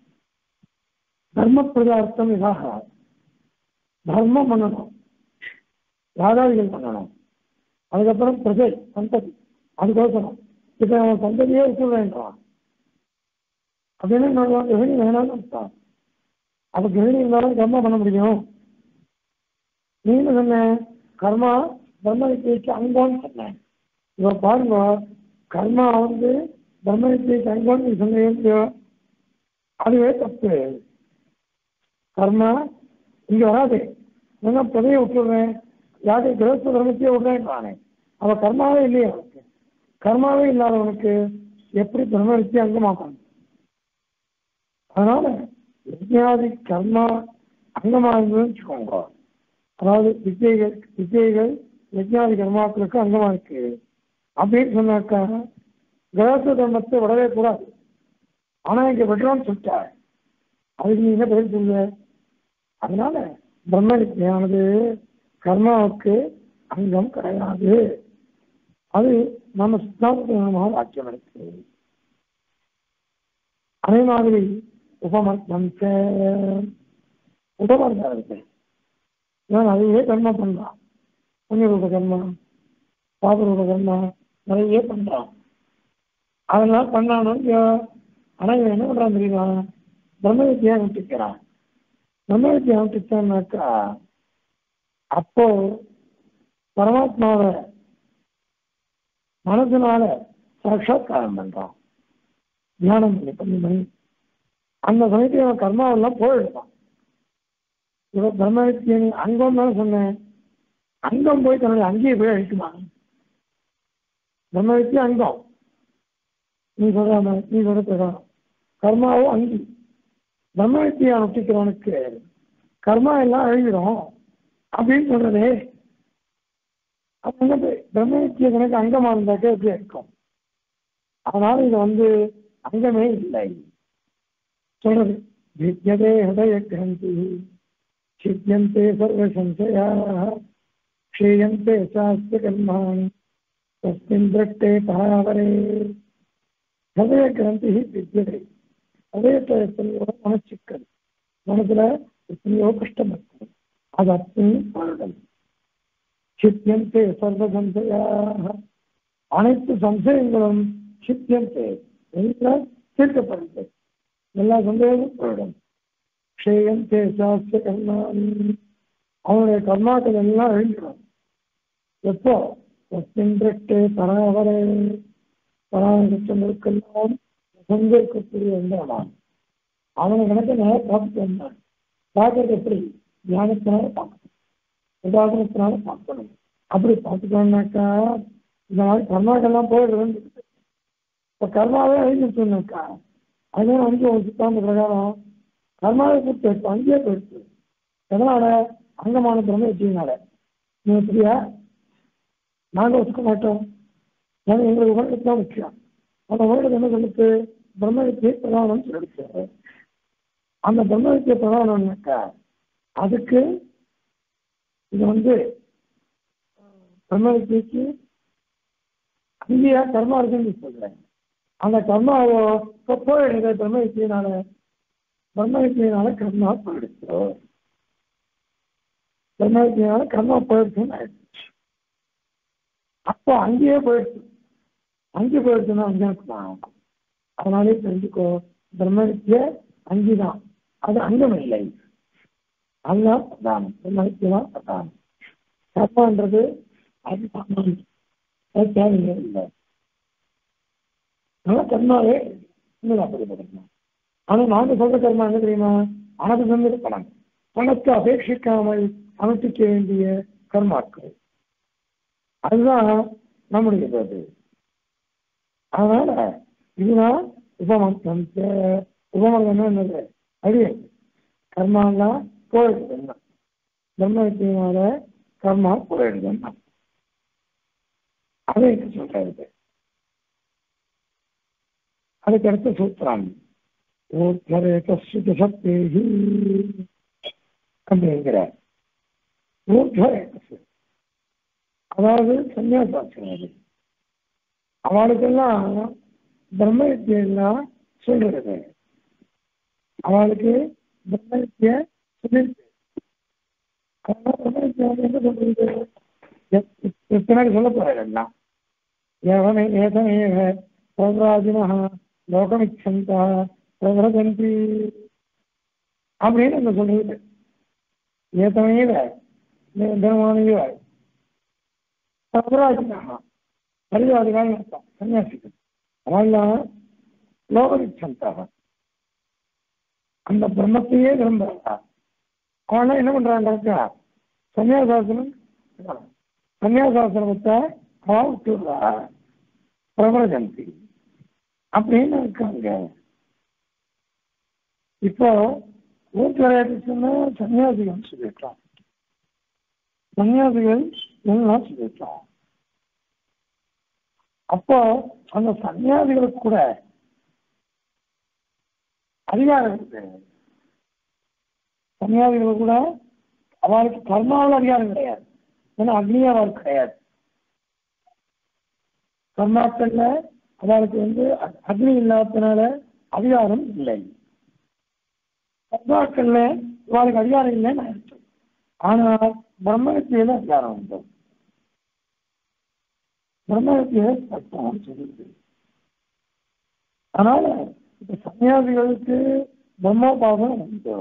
தர்ம பிரதார்த்தம் இதாக தர்மம் பண்ணணும் யாராதிகள் பண்ணணும் அதுக்கப்புறம் பிரஜை சந்ததி அதுக்கோசரம் இப்ப அவன் சந்ததியே விட்டு வேண்டாம் அப்படின்னு நான் கிரகிணி வேணாம்னு அர்த்தம் அப்ப கிரகிணி இருந்தாலும் கர்மா பண்ண முடியும் நீ என்ன சொன்ன கர்மா பிரம்ம வித்தியைக்கு அங்கம்னு சொன்னேன் இப்ப பாருங்க கர்மா வந்து பிரம்ம வித்தியைக்கு அங்கம்னு நீ சொன்னீங்க அதுவே தப்பு கர்மா இங்க வராது ஏன்னா புதைய விட்டுடுறேன் யாரு கிரகஸ்த தர்மத்தையே விடுறேன் நானே அவன் கர்மாவே இல்லையே அவனுக்கு கர்மாவே இல்லாதவனுக்கு எப்படி பிரம்ம வித்தியை அங்கமாக்கும் அதனால யஜ்ஞாதி கர்மா அங்கமா இருந்ததுன்னு வச்சுக்கோங்க அதாவது வித்தியைகள் வித்தியைகள் யஜ்ஞாதி கர்மாக்களுக்கு அங்கமா இருக்கு அப்படின்னு சொன்னாக்கா கிரகஸ்த தர்மத்தை விடவே கூடாது ஆனா இங்க விடுறோம்னு சொல்லிட்டார் அதுக்கு நீ என்ன பதில் சொல்ல அதனால பிரம்ம வித்தியானது கர்மாவுக்கு அங்கம் கிடையாது அது நம்ம சித்தாந்தமாக வாக்கியம் இருக்கு அதே மாதிரி உபமர்த்தம் உபமர்த்தம் இருக்கு நான் அதையே கர்மா பண்ணலாம் புண்ணியரூப கர்மா பாபரூப கர்மா நிறைய பண்றான் அதெல்லாம் பண்ணானும் ஆனா இவன் என்ன பண்றான் தெரியுமா பிரம்ம வித்தியா விட்டுக்கிறான் பிரம்ம வித்தியா விட்டுச்சான்னாக்கா அப்போ பரமாத்மாவை மனதினால சாட்சாத்காரம் பண்றான் தியானம் பண்ணி பண்ணி பண்ணி அந்த சமயத்தில் அவன் கர்மாவெல்லாம் போயிடுவான் இவன் பிரம்ம வித்தியன் அங்கம் தான் சொன்னேன் அங்கம் போய் தன்னுடைய அங்கேயே போய் அழிக்குமா பிரம்ம வித்தியா அங்கம் நீ சொல்ற மாதிரி நீ சொல்ற பிரகாரம் கர்மாவும் அங்கி பிரம்ம வித்தியை அனுஷ்டிக்கிறவனுக்கு கர்மா எல்லாம் அழிவிடும் அப்படின்னு சொல்றதே அப்ப என்ன பே- பிரம்ம வித்தியை கணக்கு அங்கமா இருந்தாக்க எப்படி இருக்கும் அதனால இது வந்து அங்கமே இல்லை சொல்றது வித்யதே ஹதய கிரந்தி சித்தியந்தே சர்வ சம்சயாக க்ஷீயந்தே சாஸ்திர கர்மாணி தஸ்மின் திரட்டே பராவரே ஹதய கிரந்தி வித்யதே ஹதயத்தில் எத்தனையோ மனச்சிக்கல் மனசுல எத்தனையோ கஷ்டம் இருக்கும் அது அத்தனையும் பாருங்கள் சித்தியந்தே சர்வ சம்சயாக அனைத்து சம்சயங்களும் சித்தியந்தே என்ற தீர்க்கப்படுது எல்லா சந்தேகமும் போயிடும் க்ஷேயந்தே சாஸ்திர கர்மாணி அவனுடைய கர்மாக்கள் எல்லாம் அழிஞ்சிடும் எப்போ ஒத்தின்றே பராவரே பராமரிச்சவங்களுக்கெல்லாம் சந்தேகக்கூடிய வந்தான் அவனை கணக்கு நேரம் பார்த்துட்டு வந்தான் பார்க்கறது எப்படி தியானத்தினால பார்க்கணும் உதாரணத்தினால பார்க்கணும் அப்படி பார்த்துட்டோம்னாக்கா இந்த மாதிரி கர்மாக்கெல்லாம் போயிடுறது இப்போ கர்மாவே அழிஞ்சிருச்சுனாக்கா அதே வந்து ஒரு சித்தாந்த பிரகாரம் கர்மாவை கொடுத்து எடுத்து அங்கேயே போயிடுச்சு எதனால அங்கமான பிரம்ம வச்சதுனால நீ எப்படியா நாங்கள் ஒத்துக்க மாட்டோம் ஏன்னா எங்களுக்கு உலகத்துக்கு தான் முக்கியம் அந்த உலகத்துக்கு என்ன சொல்லுது பிரம்ம வித்தியை பிரதானம் சொல்லிடுச்சு அந்த பிரம்ம வித்தியை பிரதானம்னாக்கா அதுக்கு இது வந்து பிரம்ம வித்தியைக்கு அங்கேயா கர்மா இருக்குன்னு சொல்றேன் அந்த கர்மாவோ இப்போ போயிடுது பிரம்ம வித்தியினால பிரம்ம வித்தியினால கர்மா போயிடுச்சு பிரம்ம வித்தியினால கர்மா போயிடுச்சுன்னு ஆயிடுச்சு அப்போ அங்கேயே போயிடுச்சு அங்கே போயிடுச்சுன்னா அங்கே இருக்குமா அதனாலே தெரிஞ்சுக்கோ பிரம்ம வித்தியை அங்கேதான் அது அங்கம் இல்லை அதுதான் பிரதானம் பிரம்ம வித்தியை தான் பிரதானம் கர்மான்றது அது சாமானியம் அது தேவையே இல்லை அதனால கர்மாவே இன்னும் அப்படி பண்ணணும் ஆனா நாங்க சொல்ற கர்மா என்ன தெரியுமா அனது வந்து பணம் பணத்தை அபேட்சிக்காமல் அனுஷ்டிக்க வேண்டிய கர்மாக்கள் அதுதான் நம்முடைய இது அதனால இதுதான் உபமந்தம் உபமந்தம் என்னது அடியே கர்மாலாம் போயிடுது என்ன பிரம்ம வித்தியினால கர்மா போயிடுது என்ன அதை இங்க சொல்றது அதுக்கு அடுத்த சூத்திரம் ஊர்தரேகஸ்ய சக்தேகி அப்படிங்கிற ஊர்தரேகஸ் அதாவது சன்னியாசாசிரமம் அவளுக்கெல்லாம் பிரம்ம வித்தியெல்லாம் சொல்றது அவளுக்கு பிரம்ம வித்திய சொல்லிருக்கு அதனால பிரம்ம வித்தியை வந்து என்ன சொல்றது எத்~ பின்னாடி சொல்ல போறாரு எல்லாம் ஏவமே ஏதமேவ பிரபராஜினः லோகமிச்சந்தா பிரபரதந்தி அப்படின்னு அந்த சொல்றது ஏதமேவ தினமானவ பிரபராஜினः பரிவாதிகான்னு அர்த்தம் சன்னியாசிகள் அவெல்லாம் லோகமிச்சந்தா அந்த பிரம்மத்தையே விரும்புறாங்க அவெல்லாம் என்ன பண்றாங்கக்கா சன்னியாசாசனம் சன்னியாசாசிரமத்தை அவ விட்டுடுறா பிரபலஜந்தி அப்படின்னு இருக்காங்க இப்போ ஊர்க்கரையாட்டுச்சுன்னா சன்னியாசிகள் சொல்லிட்டோம் சன்னியாசிகள் எல்லாம் சொல்லிட்டோம் அப்போ அந்த சன்னியாசிகளுக்கு கூட அதிகாரம் இருக்கு சன்னியாசிகள் கூட அவளுக்கு கர்மாவில் அதிகாரம் கிடையாது ஏன்னா அக்னியா அவருக்கு கிடையாது கர்மாக்கள்ல அவளுக்கு வந்து அ- அக்னி இல்லாததுனால அதிகாரம் இல்லை கர்மாக்கள்ல இவளுக்கு அதிகாரம் இல்லைன்னு ஆயிடுச்சு ஆனால் பிரம்ம வித்தியில அதிகாரம் உண்டு பிரம்ம வித்தியை சட்டம் சொல்லுது அதனால இப்ப சன்னியாசிகளுக்கு பிரம்மோபாசம் உண்டு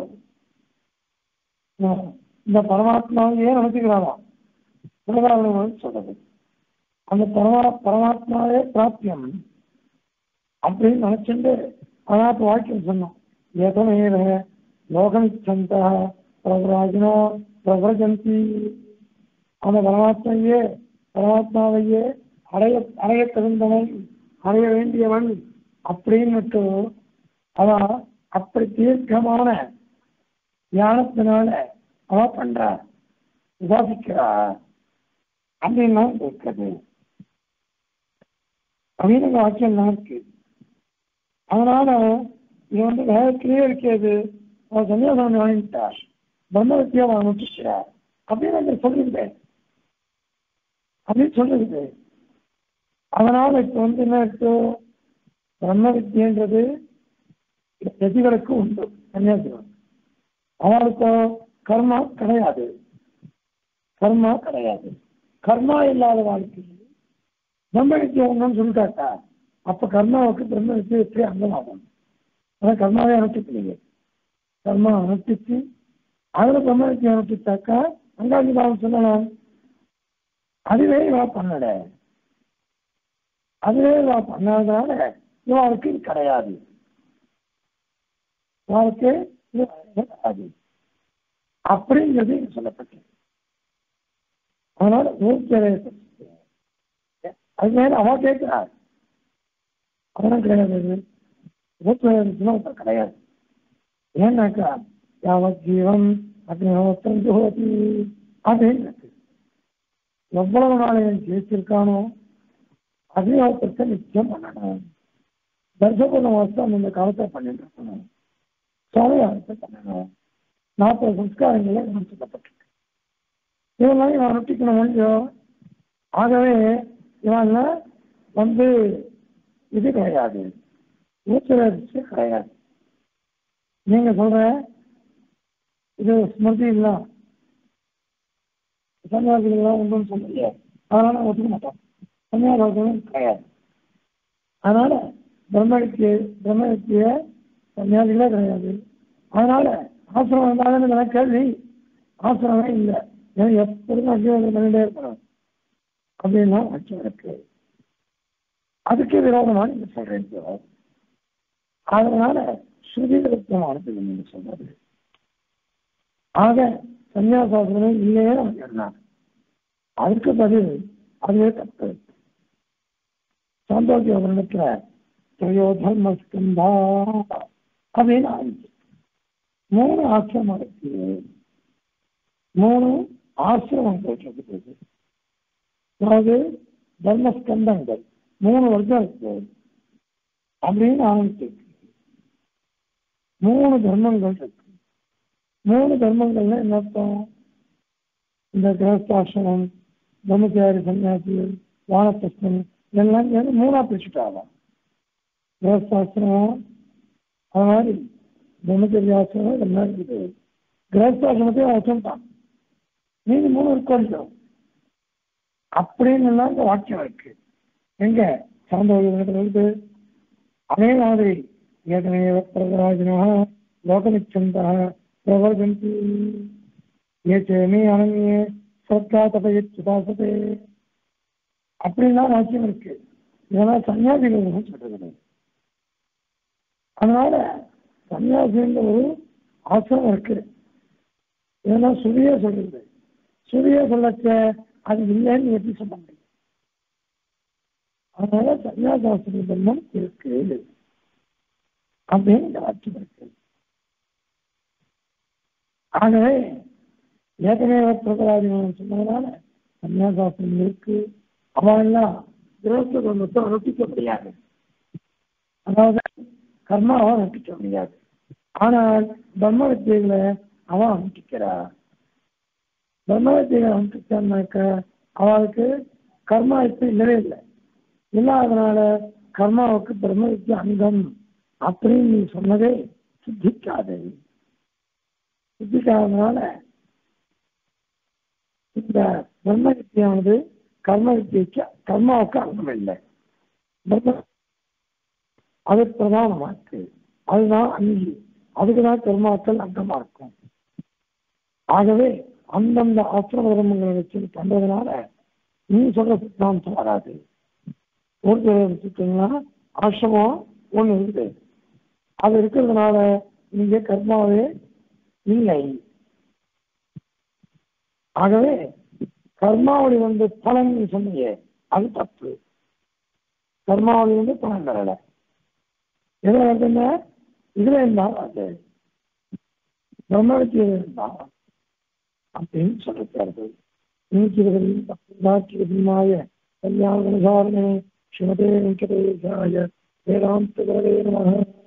இந்த பரமாத்மாவையே நினைச்சுக்கிறாராம் பிரதாரணம் சொல்றது அந்த பரமா பரமாத்மாவே பிராப்தியம் அப்படின்னு நினைச்சுட்டு அதான் வாக்கியம் சொன்னோம் ஏதமேவ லோகமிச்சந்தா பிரபராஜனோ பிரபரஜந்தி அந்த பரமாத்மையே பரமாத்மாவையே அடைய அடைய தகுந்தவன் அடைய வேண்டியவன் அப்படின்னு அவன் அப்படி தீர்க்கமான தியானத்தினால அவ பண்றா உபாசிக்கிறா அப்படின்னா இருக்குது அப்படின்னு வாக்கியம் தான் இருக்கு அதனால இது வந்து வேகத்திலேயே இருக்கிறது அவர் சன்னியாசம் வாங்கிட்டார் பிரம்ம வித்தியா வாங்கிட்டார் அப்படின்னு அந்த சொல்லியிருந்தேன் அப்படின்னு சொல்லிருக்கு அதனால இப்ப வந்து என்ன இருக்கு பிரம்ம வித்தியன்றது எதிகளுக்கு உண்டு சன்னியாசிகள் அவளுக்கு கர்மா கிடையாது கர்மா கிடையாது கர்மா இல்லாத வாழ்க்கை பிரம்ம வித்தியை ஒன்றும் சொல்லிட்டாக்கா அப்ப கர்மாவுக்கு பிரம்ம வித்தியை எப்படி அங்கமாகும் அதான் கர்மாவே அனுப்பிக்கலையே கர்மா அனுப்பிச்சு அதுல பிரம்ம வித்தியை அனுப்பிச்சாக்கா அங்காங்கி பாவம் சொல்லலாம் அதுவே இவா பண்ணல அதுவே இவா பண்ணாதனால இவாளுக்கு இது கிடையாது இவாளுக்கு இது கிடையாது அப்படிங்கிறது இங்க சொல்லப்பட்டது அதனால ஊர்ச்சரை அது மேல அவ கேட்கிறார் அதெல்லாம் கிடையாது ஊர்ச்சரை கிடையாது ஏன்னாக்கா யாவத் ஜீவன் அக்னிஹோத்திரம் ஜோதி அப்படின்னு இருக்கு. எவ்வளவு நாளையும் ஜெயிச்சிருக்கானோ அக்னிஹோத்திரத்தை நிச்சயம் பண்ணணும் தர்சபூர்ண வாசம் இந்த காலத்தை பண்ணிட்டு இருக்கணும் சோமயாகத்தை பண்ணணும் நாற்பது சம்ஸ்காரங்களை இவன் சொல்லப்பட்டிருக்கு இதெல்லாம் இவன் அனுப்பிக்கணும் முடியும் ஆகவே இவன் வந்து இது கிடையாது ஊச்சரிச்சு கிடையாது நீங்க சொல்ற இது ஸ்மிருதி இல்ல சன்னியாசிகள்லாம் உண்டுன்னு சொல்றீங்க அதனால நான் ஒத்துக்க மாட்டோம் சன்னியாசம் கிடையாது அதனால பிரம்மவித்திய பிரம்மவித்திய சன்னியாசிகளே கிடையாது அதனால ஆசிரமம் இருந்தாலும் எனக்கு கேள்வி ஆசிரமே இல்லை ஏன்னா எப்பொழுதும் அஜீவனம் பண்ணிட்டே இருக்கணும் அப்படின்னா அச்சம் இருக்கு அதுக்கு விரோதமா நீங்க சொல்றீங்க அதனால ஸ்ருதி விருத்தமானது நீங்க சொல்றது ஆக சன்னியாசாசனமே இல்லையே அவன் சொன்னான் அதுக்கு பதில் அதுவே தப்பு சாந்தோக்கிய வருடத்துல திரையோ தர்ம ஸ்கந்தா அப்படின்னு ஆரம்பிச்சு மூணு ஆசிரமம் இருக்கு மூணு ஆசிரமம் போட்டிருக்கு அதாவது தர்மஸ்கந்தங்கள் மூணு வருஷம் இருக்கு அப்படின்னு ஆரம்பிச்சிருக்கு மூணு தர்மங்கள் இருக்கு மூணு தர்மங்கள்னா என்ன அர்த்தம் இந்த கிரகஸ்தாசிரமம் பிரம்மச்சாரி சன்னியாசி வானப்பிரஸ்தம் இதெல்லாம் சேர்ந்து மூணா பிரிச்சுட்டாங்க கிரகஸ்தாசிரமம் அது மாதிரி பிரம்மச்சரியாசிரமம் இதெல்லாம் இருக்குது கிரகஸ்தாசிரமத்தையும் அவன் சொல்லிட்டான் மீதி மூணு இருக்கோம் அப்படின்னு எல்லாம் இந்த வாக்கியம் இருக்கு எங்க சாந்தோகியத்தில் இருக்கு அதே மாதிரி ஏற்கனவே பிரகராஜனா லோகமிச்சந்தா பிரவர்ஜந்தி ஏச்சேமி அனன்யே சத்தா தபயிச்சுதாசதே அப்படின்லாம் வாக்கியம் இருக்கு இதெல்லாம் சன்னியாசிகள் சொல்றது அதனால சன்னியாசின்ற ஒரு ஆசிரமம் இருக்கு இதெல்லாம் சுதியே சொல்றது சுதியே சொல்லச்ச அது இல்லைன்னு எப்படி சொல்ல முடியும் அதனால சன்னியாசாஸ்திர தர்மம் இருக்கு அப்படின்னு இந்த வாக்கியம் இருக்கு ஆகவே ஏற்கனவே பிரகலாதினம் சொன்னதுனால சன்னியாசாஸ்திரம் இருக்கு அவெல்லாம் கிரகஸ்த தர்மத்தை அனுப்பிக்க முடியாது அதாவது கர்மாவை அனுப்பிக்க முடியாது ஆனால் பிரம்ம வித்தியைகளை அவன் அனுப்பிக்கிறா பிரம்ம வித்தியைகளை அனுப்பிச்சான்னாக்க அவளுக்கு கர்மா இப்ப இல்லவே இல்லை இல்லாதனால கர்மாவுக்கு பிரம்ம வித்திய அங்கம் அப்படின்னு நீ சொன்னதே சித்திக்காது சித்திக்காதனால இந்த பிரம்ம வித்தியானது கர்ம வித்தியைக்கு கர்மாவுக்கு அங்கம் இல்லை பிரம்ம- அது பிரதானமா இருக்கு அதுதான் அங்கி அதுக்குதான் கர்மாக்கள் அங்கமா இருக்கும் ஆகவே அந்தந்த ஆசிரம தர்மங்களை வச்சு பண்றதுனால நீ சொல்ற சித்தாந்தம் வராது ஒரு வச்சுட்டீங்கன்னா ஆசிரமம் ஒண்ணு இருக்குது அது இருக்கிறதுனால இங்க கர்மாவே இல்லை ஆகவே கர்மாவளி வந்து பலன் நீ சொன்னீங்க அது தப்பு கர்மாவளி வந்து பலன் தரல எதுல வருதுன்னா இதுல இருந்தா அது பிரம்மவித்தியில இருந்தா அப்படின்னு சொல்லிருக்காரு நீச்சிரமாய கல்யாண குணசாரணே ஸ்ரீமதே வெங்கடேசாய வேதாந்த நமः